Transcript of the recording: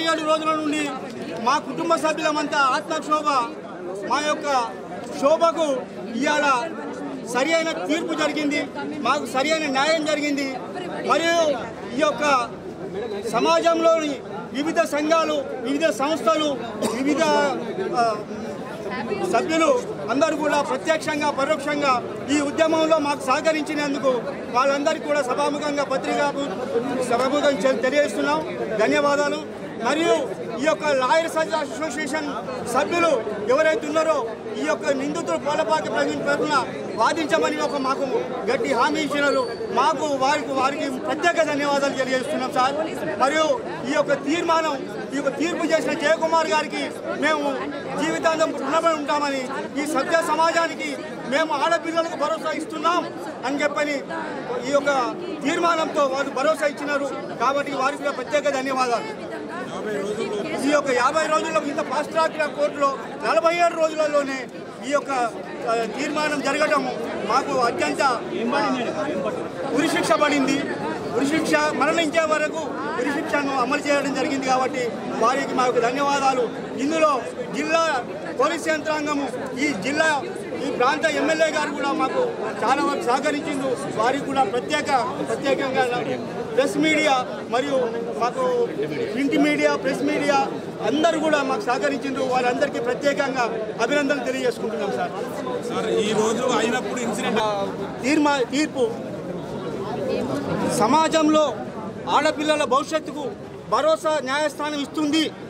ఏడు రోజుల నుండి మా కుటుంబ సభ్యులమంతా ఆత్మక్షోభ మా యొక్క శోభకు ఇవాళ సరి అయిన తీర్పు జరిగింది మాకు సరి అయిన న్యాయం జరిగింది మరియు ఈ యొక్క సమాజంలోని వివిధ సంఘాలు వివిధ సంస్థలు వివిధ ఆ, సభ్యులు అందరూ కూడా ప్రత్యక్షంగా పరోక్షంగా ఈ ఉద్యమంలో మాకు సహకరించినందుకు వాళ్ళందరికీ కూడా సభాముఖంగా పత్రికా సభాముఖం చె- తెలియజేస్తున్నాం ధన్యవాదాలు మరియు ఈ యొక్క లాయర్స్ అసోసియేషన్ సభ్యులు ఎవరైతే ఉన్నారో ఈ యొక్క నిందితులు పోలపాకి ప్రజల తరఫున వాదించమని ఒక మాకు గట్టి హామీ ఇచ్చినారు మాకు వారికి వారికి ప్రత్యేక ధన్యవాదాలు తెలియజేస్తున్నాం సార్ మరియు ఈ యొక్క తీర్మానం ఈ యొక్క తీర్పు చేసిన జయకుమార్ గారికి మేము జీవితాంతం రుణపడి ఉంటామని ఈ సభ్య సమాజానికి మేము ఆడపిల్లలకు భరోసా ఇస్తున్నాం అని చెప్పని ఈ యొక్క తీర్మానంతో వారు భరోసా ఇచ్చినారు కాబట్టి వారికి కూడా ప్రత్యేక ధన్యవాదాలు ఈ యొక్క యాభై రోజుల్లో ఇంత ఫాస్ట్ ట్రాక్ కోర్టులో నలభై ఏడు రోజులలోనే ఈ యొక్క ఆ, తీర్మానం జరగడం మాకు అత్యంత ఉరిశిక్ష పడింది ఉరిశిక్ష మరణించే వరకు ఉరిశిక్షను అమలు చేయడం జరిగింది కాబట్టి వారికి మాకు ధన్యవాదాలు ఇందులో జిల్లా పోలీస్ యంత్రాంగము ఈ జిల్లా ఈ ప్రాంత ఎమ్మెల్యే గారు కూడా మాకు చాలా వరకు సహకరించింది వారికి కూడా ప్రత్యేక ప్రత్యేకంగా ప్రెస్ మీడియా మరియు మాకు ప్రింట్ మీడియా ప్రెస్ మీడియా అందరూ కూడా మాకు సహకరించిండ్రు వారందరికీ ప్రత్యేకంగా అభినందనలు తెలియజేసుకుంటున్నాం సార్ సార్ ఈ రోజు అయినప్పుడు ఇన్సిడెంట్ తీర్మా తీర్పు సమాజంలో ఆడపిల్లల భవిష్యత్తుకు భరోసా న్యాయస్థానం ఇస్తుంది